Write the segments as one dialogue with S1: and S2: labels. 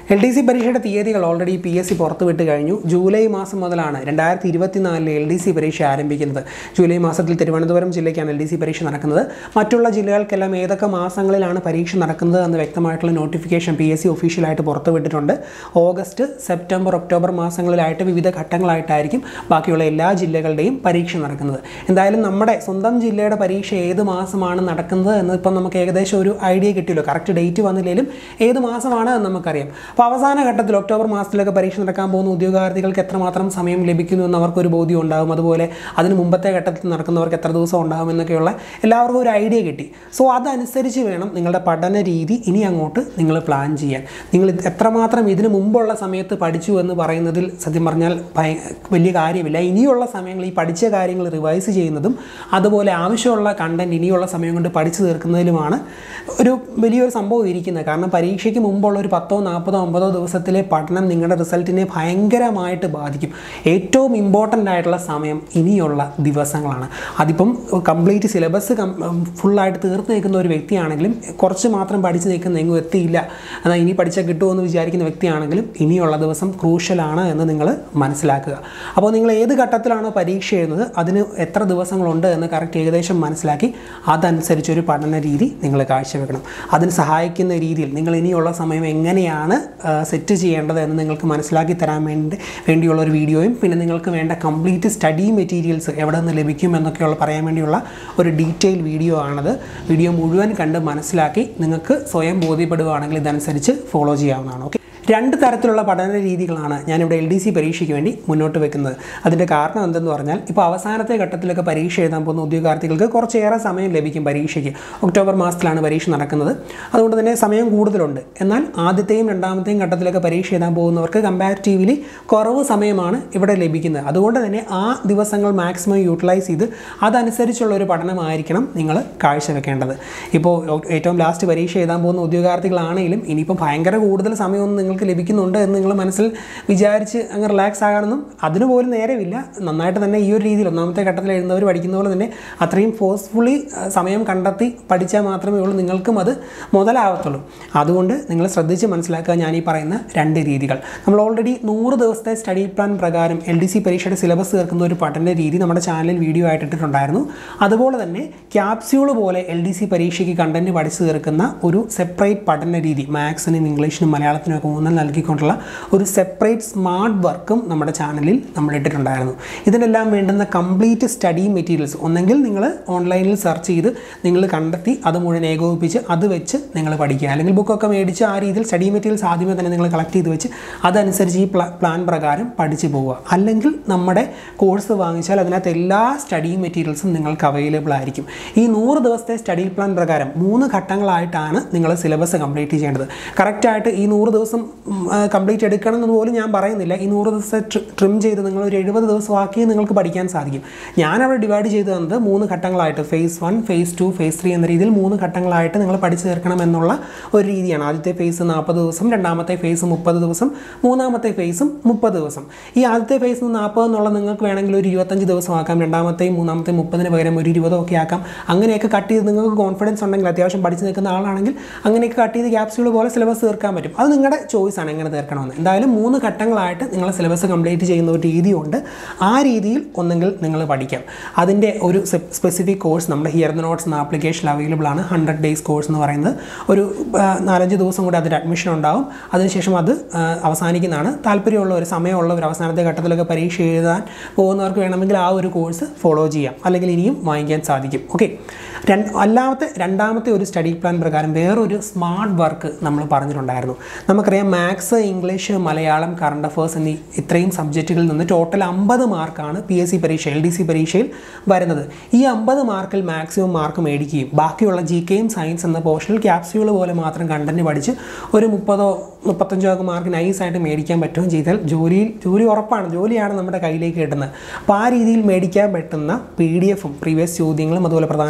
S1: L D C പരീക്ഷയുടെ തീയതികൾ already P S C പുറത്തുവിട്ട് കഴിഞ്ഞു ജൂലൈ മാസം മുതലാണ് രണ്ടായിരത്തി ഇരുപത്തിനാലിലെ എൽ ഡി സി പരീക്ഷ ആരംഭിക്കുന്നത് ജൂലൈ മാസത്തിൽ തിരുവനന്തപുരം ജില്ലയ്ക്കാണ് എൽ ഡി സി പരീക്ഷ നടക്കുന്നത് മറ്റുള്ള ജില്ലകൾക്കെല്ലാം ഏതൊക്കെ മാസങ്ങളിലാണ് പരീക്ഷ നടക്കുന്നത് എന്ന് വ്യക്തമായിട്ടുള്ള നോട്ടിഫിക്കേഷൻ പി എസ് സി ഒഫീഷ്യലായിട്ട് പുറത്തുവിട്ടിട്ടുണ്ട് ഓഗസ്റ്റ് സെപ്റ്റംബർ ഒക്ടോബർ മാസങ്ങളിലായിട്ട് വിവിധ ഘട്ടങ്ങളായിട്ടായിരിക്കും ബാക്കിയുള്ള എല്ലാ ജില്ലകളുടെയും പരീക്ഷ നടക്കുന്നത് എന്തായാലും നമ്മുടെ സ്വന്തം ജില്ലയുടെ പരീക്ഷ ഏത് മാസമാണ് നടക്കുന്നത് എന്ന് ഇപ്പം നമുക്ക് ഏകദേശം ഒരു ഐഡിയ കിട്ടിയല്ലോ കറക്റ്റ് ഡേറ്റ് വന്നില്ലെങ്കിലും ഏത് മാസമാണ് എന്ന് നമുക്കറിയാം അപ്പോൾ അവസാന ഘട്ടത്തിൽ ഒക്ടോബർ മാസത്തിലൊക്കെ പരീക്ഷ നടക്കാൻ പോകുന്ന ഉദ്യോഗാർത്ഥികൾക്ക് എത്രമാത്രം സമയം ലഭിക്കുന്നു എന്ന് അവർക്കൊരു ബോധ്യം ഉണ്ടാകും അതുപോലെ അതിന് മുമ്പത്തെ ഘട്ടത്തിൽ നടക്കുന്നവർക്ക് എത്ര ദിവസം ഉണ്ടാകും എന്നൊക്കെയുള്ള എല്ലാവർക്കും ഒരു ഐഡിയ കിട്ടി സോ അതനുസരിച്ച് വേണം നിങ്ങളുടെ പഠന രീതി ഇനി അങ്ങോട്ട് നിങ്ങൾ പ്ലാൻ ചെയ്യാൻ നിങ്ങൾ ഇത് എത്രമാത്രം ഇതിന് മുമ്പുള്ള സമയത്ത് പഠിച്ചു എന്ന് പറയുന്നതിൽ സത്യം പറഞ്ഞാൽ ഭയ- വലിയ കാര്യമില്ല ഇനിയുള്ള സമയങ്ങൾ ഈ പഠിച്ച കാര്യങ്ങൾ റിവൈസ് ചെയ്യുന്നതും അതുപോലെ ആവശ്യമുള്ള കണ്ടന്റ് ഇനിയുള്ള സമയം കൊണ്ട് പഠിച്ചു തീർക്കുന്നതിലുമാണ് ഒരു വലിയൊരു സംഭവം ഇരിക്കുന്നത് കാരണം പരീക്ഷയ്ക്ക് മുമ്പുള്ള ഒരു പത്തോ നാൽപ്പതോ അമ്പതോ ദിവസത്തിലെ പഠനം നിങ്ങളുടെ റിസൾട്ടിനെ ഭയങ്കരമായിട്ട് ബാധിക്കും ഏറ്റവും ഇമ്പോർട്ടൻ്റ് ആയിട്ടുള്ള സമയം ഇനിയുള്ള ദിവസങ്ങളാണ് അതിപ്പം കംപ്ലീറ്റ് സിലബസ് ഫുള്ളായിട്ട് തീർത്ത് നിൽക്കുന്ന ഒരു വ്യക്തിയാണെങ്കിലും കുറച്ച് മാത്രം പഠിച്ച് നിൽക്കുന്ന എങ്ങും എത്തിയില്ല എന്നാൽ ഇനി പഠിച്ചാൽ കിട്ടുമെന്ന് വിചാരിക്കുന്ന വ്യക്തിയാണെങ്കിലും ഇനിയുള്ള ദിവസം ക്രൂഷ്യലാണ് എന്ന് നിങ്ങൾ മനസ്സിലാക്കുക അപ്പോൾ നിങ്ങൾ ഏത് ഘട്ടത്തിലാണോ പരീക്ഷ എഴുതുന്നത് അതിന് എത്ര ദിവസങ്ങളുണ്ട് എന്ന് കറക്റ്റ് ഏകദേശം മനസ്സിലാക്കി അതനുസരിച്ച് ഒരു പഠന രീതി നിങ്ങൾ കാഴ്ചവെക്കണം അതിന് സഹായിക്കുന്ന രീതിയിൽ നിങ്ങൾ ഇനിയുള്ള സമയം എങ്ങനെയാണ് സെറ്റ് ചെയ്യേണ്ടത് എന്ന് നിങ്ങൾക്ക് മനസ്സിലാക്കി തരാൻ വേണ്ടി വേണ്ടിയുള്ള ഒരു വീഡിയോയും പിന്നെ നിങ്ങൾക്ക് വേണ്ട കംപ്ലീറ്റ് സ്റ്റഡി മെറ്റീരിയൽസ് എവിടെ നിന്ന് ലഭിക്കും എന്നൊക്കെയുള്ള പറയാൻ വേണ്ടിയുള്ള ഒരു ഡീറ്റെയിൽ വീഡിയോ ആണത് വീഡിയോ മുഴുവൻ കണ്ട് മനസ്സിലാക്കി നിങ്ങൾക്ക് സ്വയം ബോധ്യപ്പെടുകയാണെങ്കിൽ ഇതനുസരിച്ച് ഫോളോ ചെയ്യാവുന്നതാണ് ഓക്കെ രണ്ട് തരത്തിലുള്ള പഠന രീതികളാണ് ഞാനിവിടെ എൽ ഡി സി പരീക്ഷയ്ക്ക് വേണ്ടി മുന്നോട്ട് വെക്കുന്നത് അതിൻ്റെ കാരണം എന്തെന്ന് പറഞ്ഞാൽ ഇപ്പോൾ അവസാനത്തെ ഘട്ടത്തിലൊക്കെ പരീക്ഷ എഴുതാൻ പോകുന്ന ഉദ്യോഗാർത്ഥികൾക്ക് കുറച്ചേറെ സമയം ലഭിക്കും പരീക്ഷയ്ക്ക് ഒക്ടോബർ മാസത്തിലാണ് പരീക്ഷ നടക്കുന്നത് അതുകൊണ്ട് തന്നെ സമയം കൂടുതലുണ്ട് എന്നാൽ ആദ്യത്തെയും രണ്ടാമത്തെയും ഘട്ടത്തിലൊക്കെ പരീക്ഷ എഴുതാൻ പോകുന്നവർക്ക് കമ്പാരിറ്റീവ്ലി കുറവ് സമയമാണ് ഇവിടെ ലഭിക്കുന്നത് അതുകൊണ്ട് തന്നെ ആ ദിവസങ്ങൾ മാക്സിമം യൂട്ടിലൈസ് ചെയ്ത് അതനുസരിച്ചുള്ള ഒരു പഠനമായിരിക്കണം നിങ്ങൾ കാഴ്ചവെക്കേണ്ടത് ഇപ്പോൾ ഏറ്റവും ലാസ്റ്റ് പരീക്ഷ എഴുതാൻ പോകുന്ന ഉദ്യോഗാർത്ഥികളാണെങ്കിലും ഇനിയിപ്പോൾ ഭയങ്കര കൂടുതൽ സമയമൊന്നും നിങ്ങൾക്ക് ലഭിക്കുന്നുണ്ട് എന്ന് നിങ്ങൾ മനസ്സിൽ വിചാരിച്ച് അങ്ങ് റിലാക്സ് ആകാനൊന്നും അതിന് പോലും നേരമില്ല നന്നായിട്ട് തന്നെ ഈ ഒരു രീതിയിൽ ഒന്നാമത്തെ ഘട്ടത്തിൽ എഴുതുന്നവർ പഠിക്കുന്ന പോലെ തന്നെ അത്രയും ഫോഴ്സ്ഫുള്ളി സമയം കണ്ടെത്തി പഠിച്ചാൽ മാത്രമേ ഉള്ളൂ നിങ്ങൾക്കും അത് മുതലാവത്തുള്ളൂ അതുകൊണ്ട് നിങ്ങൾ ശ്രദ്ധിച്ച് മനസ്സിലാക്കുക ഞാൻ ഈ പറയുന്ന രണ്ട് രീതികൾ നമ്മൾ ഓൾറെഡി നൂറ് ദിവസത്തെ സ്റ്റഡി പ്ലാൻ പ്രകാരം എൽ ഡി സി പരീക്ഷയുടെ സിലബസ് തീർക്കുന്ന ഒരു പഠന രീതി നമ്മുടെ ചാനലിൽ വീഡിയോ ആയിട്ട് ഇട്ടിട്ടുണ്ടായിരുന്നു അതുപോലെ തന്നെ ക്യാപ്സ്യൂൾ പോലെ എൽ ഡി സി പരീക്ഷയ്ക്ക് കണ്ടന്റ് പഠിച്ചു തീർക്കുന്ന ഒരു സെപ്പറേറ്റ് പഠന രീതി മാത്സിനും ഇംഗ്ലീഷിനും മലയാളത്തിനും ഒക്കെ ഊന്നൽ നൽകിക്കൊണ്ടുള്ള ഒരു സെപ്പറേറ്റ് സ്മാർട്ട് വർക്കും നമ്മുടെ ചാനലിൽ നമ്മൾ ഇട്ടിട്ടുണ്ടായിരുന്നു ഇതിനെല്ലാം വേണ്ടുന്ന കംപ്ലീറ്റ് സ്റ്റഡി മെറ്റീരിയൽസ് ഒന്നെങ്കിൽ നിങ്ങൾ ഓൺലൈനിൽ സെർച്ച് ചെയ്ത് നിങ്ങൾ കണ്ടെത്തി അത് മുഴുവൻ ഏകോപിപ്പിച്ച് അത് വെച്ച് നിങ്ങൾ പഠിക്കുക അല്ലെങ്കിൽ ബുക്കൊക്കെ മേടിച്ച് ആ രീതിയിൽ സ്റ്റഡി മെറ്റീരിയൽസ് ആദ്യമേ തന്നെ നിങ്ങൾ കളക്ട് ചെയ്ത് വെച്ച് അതനുസരിച്ച് ഈ പ്ലാ- പ്ലാൻ പ്രകാരം പഠിച്ചു പോവുക അല്ലെങ്കിൽ നമ്മുടെ കോഴ്സ് വാങ്ങിച്ചാൽ അതിനകത്ത് എല്ലാ സ്റ്റഡി മെറ്റീരിയൽസും നിങ്ങൾക്ക് അവൈലബിൾ ആയിരിക്കും ഈ നൂറ് ദിവസത്തെ സ്റ്റഡി പ്ലാൻ പ്രകാരം മൂന്ന് ഘട്ടങ്ങളായിട്ടാണ് നിങ്ങൾ സിലബസ് കംപ്ലീറ്റ് ചെയ്യേണ്ടത് കറക്റ്റായിട്ട് ഈ നൂറ് ദിവസം കംപ്ലീറ്റ് എടുക്കണം എന്ന് പോലും ഞാൻ പറയുന്നില്ല ഈ നൂറ് ദിവസത്തെ ട്രിം ചെയ്ത് നിങ്ങൾ ഒരു എഴുപത് ദിവസമാക്കി നിങ്ങൾക്ക് പഠിക്കാൻ സാധിക്കും ഞാനവിടെ ഡിവൈഡ് ചെയ്ത് തന്നത് മൂന്ന് ഘട്ടങ്ങളായിട്ട് phase one phase two phase three എന്ന രീതിയിൽ മൂന്ന് ഘട്ടങ്ങളായിട്ട് നിങ്ങൾ പഠിച്ചു തീർക്കണം എന്നുള്ള ഒരു രീതിയാണ് ആദ്യത്തെ ഫേസ് നാൽപ്പത് ദിവസം രണ്ടാമത്തെ ഫേസ് മുപ്പത് ദിവസം മൂന്നാമത്തെ ഫേസും മുപ്പത് ദിവസം ഈ ആദ്യത്തെ ഫേസ് നാൽപ്പത് എന്നുള്ള നിങ്ങൾക്ക് വേണമെങ്കിൽ ഒരു ഇരുപത്തഞ്ച് ദിവസം ആക്കാം രണ്ടാമത്തെയും മൂന്നാമത്തെയും മുപ്പതിന് പകരം ഒരു ഇരുപതോ ഒക്കെ ആക്കാം അങ്ങനെയൊക്കെ കട്ട് ചെയ്ത് നിങ്ങൾക്ക് കോൺഫിഡൻസ് ഉണ്ടെങ്കിൽ അത്യാവശ്യം പഠിച്ച് നിൽക്കുന്ന ആളാണെങ്കിൽ അങ്ങനെയൊക്കെ കട്ട് ചെയ്ത് ക്യാപ്സ്യൂൾ പോലെ സിലബസ് തീർക്കാൻ പറ്റും അത് നിങ്ങളുടെ ചോയ്സ് ആണ് എങ്ങനെ തീർക്കണമെന്ന് എന്തായാലും മൂന്ന് ഘട്ടങ്ങളായിട്ട് നിങ്ങൾ സിലബസ് കംപ്ലീറ്റ് ചെയ്യുന്ന ഒരു രീതിയുണ്ട് ആ രീതിയിൽ ഒന്നെങ്കിൽ നിങ്ങൾ പഠിക്കാം അതിൻ്റെ ഒരു സ്പെസിഫിക് കോഴ്സ് നമ്മുടെ ഹിയർ ദ നോട്ട്സ് എന്ന ആപ്ലിക്കേഷൻ അവൈലബിൾ ആണ് ഹൺഡ്രഡ് ഡേയ്സ് കോഴ്സ് എന്ന് പറയുന്നത് ഒരു ആ, നാലഞ്ച് ദിവസം കൂടി അതിൽ അഡ്മിഷൻ ഉണ്ടാവും അതിനുശേഷം അത് ആ, അവസാനിക്കുന്നതാണ് താല്പര്യമുള്ളവർ സമയമുള്ളവർ അവസാനത്തെ ഘട്ടത്തിലൊക്കെ പരീക്ഷ എഴുതാൻ പോകുന്നവർക്ക് വേണമെങ്കിൽ ആ ഒരു കോഴ്സ് ഫോളോ ചെയ്യാം അല്ലെങ്കിൽ ഇനിയും വാങ്ങിക്കാൻ സാധിക്കും ഓക്കെ രണ്ട് അല്ലാമത്തെ രണ്ടാമത്തെ ഒരു സ്റ്റഡി പ്ലാൻ പ്രകാരം വേറൊരു സ്മാർട്ട് വർക്ക് നമ്മൾ പറഞ്ഞിട്ടുണ്ടായിരുന്നു നമുക്കറിയാം maths English Malayalam current affairs എന്നീ ഇത്രയും സബ്ജക്റ്റുകളിൽ നിന്ന് ടോട്ടൽ അമ്പത് മാർക്കാണ് പി എസ് സി പരീക്ഷ എൽ ഡി സി പരീക്ഷയിൽ വരുന്നത് ഈ അമ്പത് മാർക്കിൽ മാക്സിമം മാർക്ക് മേടിക്കുകയും ബാക്കിയുള്ള ജി കെയും സയൻസ് എന്ന പോർഷനിൽ ക്യാപ്സ്യൂൾ പോലെ മാത്രം കണ്ടന്റ് പഠിച്ച് ഒരു മുപ്പതോ മുപ്പത്തഞ്ചോ ഒക്കെ മാർക്ക് നൈസായിട്ട് മേടിക്കാൻ പറ്റുകയും ചെയ്താൽ ജോലിയിൽ ജോലി ഉറപ്പാണ് ജോലിയാണ് നമ്മുടെ കയ്യിലേക്ക് കിട്ടുന്നത് അപ്പോൾ ആ രീതിയിൽ മേടിക്കാൻ പറ്റുന്ന പി ഡി എഫും പ്രീവിയസ് ചോദ്യങ്ങളും അതുപോലെ പ്രധാനപ്പെട്ട പോയിന്റ്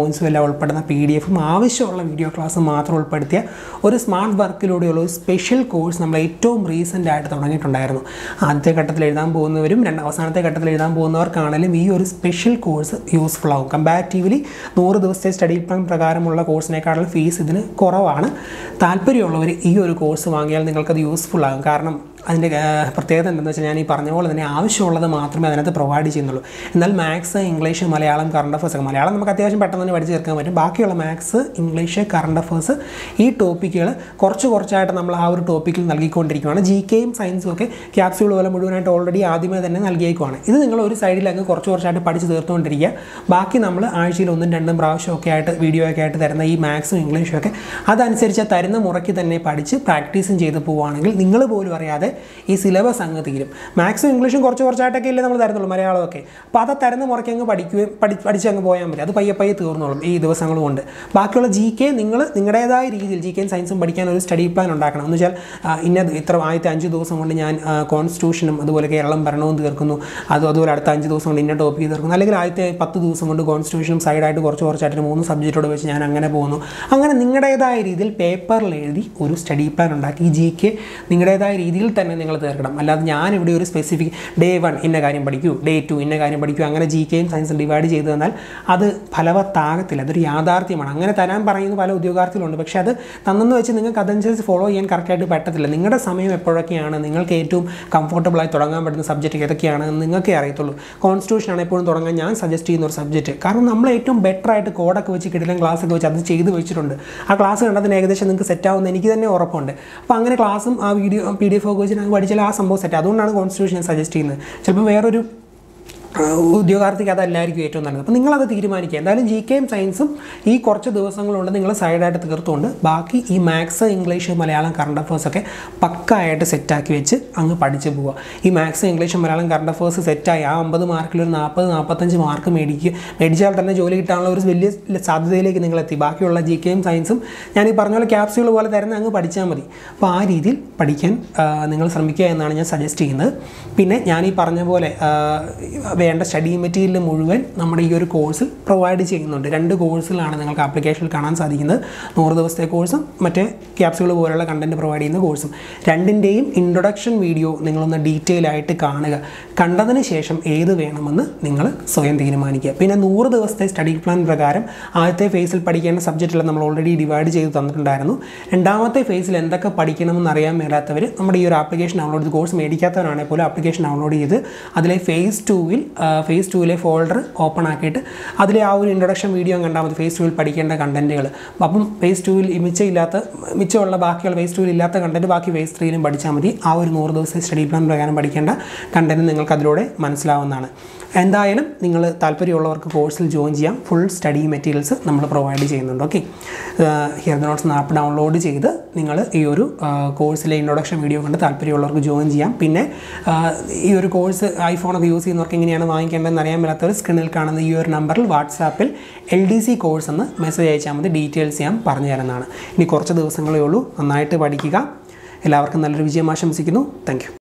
S1: പോയിൻറ്റ്സും എല്ലാം ഉൾപ്പെടുന്ന പി ഡി എഫും ആവശ്യമുള്ള വീഡിയോ ക്ലാസ്സും മാത്രം ഉൾപ്പെടുത്തിയ ഒരു സ്മാർട്ട് വർക്കിലൂടെയുള്ള ഒരു സ്പെഷ്യൽ കോഴ്സ് നമ്മൾ ഏറ്റവും റീസെൻ്റ് ആയിട്ട് തുടങ്ങിയിട്ടുണ്ടായിരുന്നു ആദ്യത്തെ ഘട്ടത്തിൽ എഴുതാൻ പോകുന്നവരും രണ്ട് അവസാനത്തെ ഘട്ടത്തിൽ എഴുതാൻ പോകുന്നവർക്കാണെങ്കിലും ഈ ഒരു സ്പെഷ്യൽ കോഴ്സ് യൂസ്ഫുൾ ആവും കമ്പാരിറ്റീവ്ലി നൂറ് ദിവസത്തെ സ്റ്റഡി പ്ലാൻ പ്രകാരമുള്ള കോഴ്സിനേക്കാളും ഫീസ് ഇതിന് കുറവാണ് താല്പര്യമുള്ളവർ ഈ ഒരു കോഴ്സ് വാങ്ങിയാൽ നിങ്ങൾക്കത് യൂസ്ഫുൾ ആകും കാരണം അതിൻ്റെ ഏഹ്, പ്രത്യേകത എന്താണെന്ന് വെച്ചാൽ ഞാൻ ഈ പറഞ്ഞ പോലെ തന്നെ ആവശ്യമുള്ളത് മാത്രമേ അതിനകത്ത് പ്രൊവൈഡ് ചെയ്യുന്നുള്ളൂ എന്നാൽ maths English Malayalam current affairs ഒക്കെ മലയാളം നമുക്ക് അത്യാവശ്യം പെട്ടെന്ന് തന്നെ പഠിച്ച് തീർക്കാൻ പറ്റും ബാക്കിയുള്ള മാത്സ് ഇംഗ്ലീഷ് കറണ്ട് അഫേഴ്സ് ഈ ടോപ്പിക്കുകൾ കുറച്ച് കുറച്ചായിട്ട് നമ്മൾ ആ ഒരു ടോപ്പിക്കിൽ നൽകിക്കൊണ്ടിരിക്കുകയാണ് ജി കെയും സയൻസും ഒക്കെ ക്യാപ്സ്യൂൾ പോലെ മുഴുവനായിട്ട് ഓൾറെഡി ആദ്യമേ തന്നെ നൽകിയേക്കുവാണ് ഇത് നിങ്ങൾ ഒരു സൈഡിൽ അങ്ങ് കുറച്ച് കുറച്ചായിട്ട് പഠിച്ച് തീർത്തുകൊണ്ടിരിക്കുക ബാക്കി നമ്മൾ ആഴ്ചയിൽ ഒന്നും രണ്ടും പ്രാവശ്യം ഒക്കെ ആയിട്ട് വീഡിയോ ഒക്കെ ആയിട്ട് തരുന്ന ഈ മാത്സും ഇംഗ്ലീഷും ഒക്കെ അതനുസരിച്ച് തരുന്ന മുറയ്ക്ക് തന്നെ പഠിച്ച് പ്രാക്ടീസും ചെയ്ത് പോവുകയാണെങ്കിൽ നിങ്ങൾ പോലും അറിയാതെ ഈ സിലബസ് അങ്ങ് തീരും മാത്സും ഇംഗ്ലീഷും കുറച്ച് കുറച്ചായിട്ടൊക്കെ ഇല്ലേ നമ്മൾ തരുന്നുള്ളൂ മലയാളമൊക്കെ അപ്പോൾ അത് തരുന്ന മുറയ്ക്ക് അങ്ങ് പഠിക്കുകയും പഠി പഠിച്ച് അങ്ങ് പോയാൽ മതി അത് പയ്യെ പയ്യെ തീർന്നോളും ഈ ദിവസങ്ങൾ കൊണ്ട് ബാക്കിയുള്ള ജി കെ നിങ്ങൾ നിങ്ങളുടേതായ രീതിയിൽ ജി കെയും സയൻസും പഠിക്കാൻ ഒരു സ്റ്റഡി പ്ലാൻ ഉണ്ടാക്കണം എന്ന് വെച്ചാൽ ആ, ഇന്ന ഇത്ര ആദ്യത്തെ അഞ്ച് ദിവസം കൊണ്ട് ഞാൻ കോൺസ്റ്റിറ്റ്യൂഷനും അതുപോലെ കേരളം ഭരണവും തീർക്കുന്നു അത് അതുപോലെ അടുത്ത അഞ്ച് ദിവസം കൊണ്ട് ഇന്ന ടോപ്പിക്ക് തീർക്കുന്നു അല്ലെങ്കിൽ ആദ്യത്തെ പത്ത് ദിവസം കൊണ്ട് കോൺസ്റ്റിറ്റ്യൂഷനും സൈഡായിട്ട് കുറച്ച് കുറച്ചായിട്ട് ഒരു മൂന്ന് സബ്ജക്റ്റോട് വെച്ച് ഞാൻ അങ്ങനെ പോകുന്നു അങ്ങനെ നിങ്ങളുടേതായ രീതിയിൽ പേപ്പറിൽ എഴുതി ഒരു സ്റ്റഡി പ്ലാൻ ഉണ്ടാക്കി ഈ ജി കെ നിങ്ങളുടേതായ രീതിയിൽ തന്നെ നിങ്ങൾ തീർക്കണം അല്ലാതെ ഞാൻ ഇവിടെ ഒരു സ്പെസിഫിക് ഡേ വൺ ഇന്ന കാര്യം പഠിക്കൂ ഡേ ടു ഇന്ന കാര്യം പഠിക്കൂ അങ്ങനെ ജി കെയും സയൻസും ഡിവൈഡ് ചെയ്ത് തന്നാൽ അത് ഫലവത്താകത്തില്ല അതൊരു യാഥാർത്ഥ്യമാണ് അങ്ങനെ തരാൻ പറയുന്ന പല ഉദ്യോഗാർത്ഥികളുണ്ട് പക്ഷേ അത് തന്നെന്ന് വെച്ച് നിങ്ങൾക്ക് അതനുസരിച്ച് ഫോളോ ചെയ്യാൻ കറക്റ്റായിട്ട് പറ്റത്തില്ല നിങ്ങളുടെ സമയം എപ്പോഴൊക്കെയാണ് നിങ്ങൾക്ക് ഏറ്റവും കംഫർട്ടബിളായി തുടങ്ങാൻ പറ്റുന്ന സബ്ജക്റ്റ് ഏതൊക്കെയാണെന്ന് നിങ്ങൾക്കേ അറിയത്തുള്ളൂ കോൺസ്റ്റിറ്റ്യൂഷൻ ആണ് എപ്പോഴും തുടങ്ങാൻ ഞാൻ സജസ്റ്റ് ചെയ്യുന്ന ഒരു സബ്ജക്റ്റ് കാരണം നമ്മൾ ഏറ്റവും ബെറ്റർ ആയിട്ട് കോഡൊക്കെ വെച്ച് കിടിലൻ ക്ലാസ് ഒക്കെ വെച്ച് അത് ചെയ്ത് വെച്ചിട്ടുണ്ട് ആ ക്ലാസ് കണ്ടതിന് ഏകദേശം നിങ്ങൾക്ക് സെറ്റ് ആവുമെന്ന് എനിക്ക് തന്നെ ഉറപ്പുണ്ട് അപ്പോൾ അങ്ങനെ ക്ലാസ്സും ആ വീഡിയോ പി ഡി എഫ് ഒക്കെ വെച്ച് ഞങ്ങൾക്ക് പഠിച്ചാൽ ആ സംഭവം സെറ്റ് അതുകൊണ്ടാണ് കോൺസ്റ്റിറ്റ്യൂഷൻ സജസ്റ്റ് ചെയ്യുന്നത് ചിലപ്പോൾ വേറൊരു ആ, ഉദ്യോഗാർത്ഥിക്ക് അതല്ലായിരിക്കും ഏറ്റവും നല്ലത് അപ്പോൾ നിങ്ങളത് തീരുമാനിക്കുക എന്തായാലും ജി കെയും സയൻസും ഈ കുറച്ച് ദിവസങ്ങളുണ്ട് നിങ്ങൾ സൈഡായിട്ട് തീർത്തുകൊണ്ട് ബാക്കി ഈ maths English Malayalam current affairs ഒക്കെ പക്കായിട്ട് സെറ്റാക്കി വെച്ച് അങ്ങ് പഠിച്ച് പോവുക ഈ maths English Malayalam current affairs സെറ്റായി ആ അമ്പത് മാർക്കിൽ ഒരു നാൽപ്പത് നാൽപ്പത്തഞ്ച് മാർക്ക് മേടിക്കുക മേടിച്ചാൽ തന്നെ ജോലി കിട്ടാനുള്ള ഒരു വലിയ സാധ്യതയിലേക്ക് നിങ്ങൾ എത്തി ബാക്കിയുള്ള ജി കെയും സയൻസും ഞാൻ ഈ പറഞ്ഞ പോലെ ക്യാപ്സ്യൂൾ പോലെ തരുന്ന അങ്ങ് പഠിച്ചാൽ മതി അപ്പോൾ ആ രീതിയിൽ പഠിക്കാൻ ആ, നിങ്ങൾ ശ്രമിക്കുക എന്നാണ് ഞാൻ സജസ്റ്റ് ചെയ്യുന്നത് പിന്നെ ഞാൻ ഈ പറഞ്ഞ പോലെ ആ, വേണ്ട സ്റ്റഡി മെറ്റീരിയൽ മുഴുവൻ നമ്മുടെ ഈ ഒരു കോഴ്സിൽ പ്രൊവൈഡ് ചെയ്യുന്നുണ്ട് രണ്ട് കോഴ്സിലാണ് നിങ്ങൾക്ക് ആപ്ലിക്കേഷനിൽ കാണാൻ സാധിക്കുന്നത് നൂറ് ദിവസത്തെ കോഴ്സും മറ്റേ ക്യാപ്സുകൾ പോലുള്ള കണ്ടൻറ്റ് പ്രൊവൈഡ് ചെയ്യുന്ന കോഴ്സും രണ്ടിൻ്റെയും ഇൻട്രൊഡക്ഷൻ വീഡിയോ നിങ്ങളൊന്ന് ഡീറ്റെയിൽ ആയിട്ട് കാണുക കണ്ടതിന് ശേഷം ഏത് വേണമെന്ന് നിങ്ങൾ സ്വയം തീരുമാനിക്കുക പിന്നെ നൂറ് ദിവസത്തെ സ്റ്റഡി പ്ലാൻ പ്രകാരം ആദ്യത്തെ ഫേസിൽ പഠിക്കേണ്ട സബ്ജക്റ്റുകൾ നമ്മൾ ഓൾറെഡി ഡിവൈഡ് ചെയ്ത് തന്നിട്ടുണ്ടായിരുന്നു രണ്ടാമത്തെ ഫേസിൽ എന്തൊക്കെ പഠിക്കണമെന്ന് അറിയാൻ മേലാത്തവർ നമ്മുടെ ഈ ഒരു ആപ്ലിക്കേഷൻ ഡൗൺലോഡ് ചെയ്ത് കോഴ്സ് മേടിക്കാത്തവരാണെങ്കിൽ പോലും ആപ്ലിക്കേഷൻ ഡൗൺലോഡ് ചെയ്ത് അതിലെ ഫേസ് ടൂവിൽ ഫേസ് ടൂവിലെ ഫോൾഡർ ഓപ്പൺ ആക്കിയിട്ട് അതിലെ ആ ഒരു ഇൻട്രൊഡക്ഷൻ വീഡിയോ കണ്ടാൽ മതി ഫേസ് ടൂവിൽ പഠിക്കേണ്ട കണ്ടൻറ്റുകൾ അപ്പം ഫേസ് ടൂവിൽ മിച്ചമില്ലാത്ത മിച്ചമുള്ള ബാക്കിയുള്ള ഫേസ് ടൂവിൽ ഇല്ലാത്ത കണ്ടൻറ്റ് ബാക്കി ഫേസ് ത്രീയിലും പഠിച്ചാൽ മതി ആ ഒരു നൂറ് ദിവസത്തെ സ്റ്റഡി പ്ലാൻ പ്രകാരം പഠിക്കേണ്ട കണ്ടൻറ്റ് നിങ്ങൾക്ക് അതിലൂടെ മനസ്സിലാവുന്നതാണ് എന്തായാലും നിങ്ങൾ താല്പര്യമുള്ളവർക്ക് കോഴ്സിൽ ജോയിൻ ചെയ്യാം ഫുൾ സ്റ്റഡി മെറ്റീരിയൽസ് നമ്മൾ പ്രൊവൈഡ് ചെയ്യുന്നുണ്ട് okay hear the notes app download ചെയ്ത് നിങ്ങൾ ഈ ഒരു ആ, കോഴ്സിലെ ഇൻട്രൊഡക്ഷൻ വീഡിയോ കണ്ട് താല്പര്യമുള്ളവർക്ക് ജോയിൻ ചെയ്യാം പിന്നെ ആ, ഈ ഒരു കോഴ്സ് ഐഫോണൊക്കെ യൂസ് ചെയ്യുന്നവർക്ക് എങ്ങനെയാണ് വാങ്ങിക്കേണ്ടതെന്ന് അറിയാൻ മേലാത്തവർ സ്ക്രീനിൽ കാണുന്ന ഈ ഒരു നമ്പറിൽ വാട്സാപ്പിൽ എൽ ഡി സി കോഴ്സ് എന്ന് മെസ്സേജ് അയച്ചാൽ മതി ഡീറ്റെയിൽസ് ഞാൻ പറഞ്ഞു തരുന്നതാണ് ഇനി കുറച്ച് ദിവസങ്ങളേ ഉള്ളൂ നന്നായിട്ട് പഠിക്കുക എല്ലാവർക്കും നല്ലൊരു വിജയം ആശംസിക്കുന്നു താങ്ക്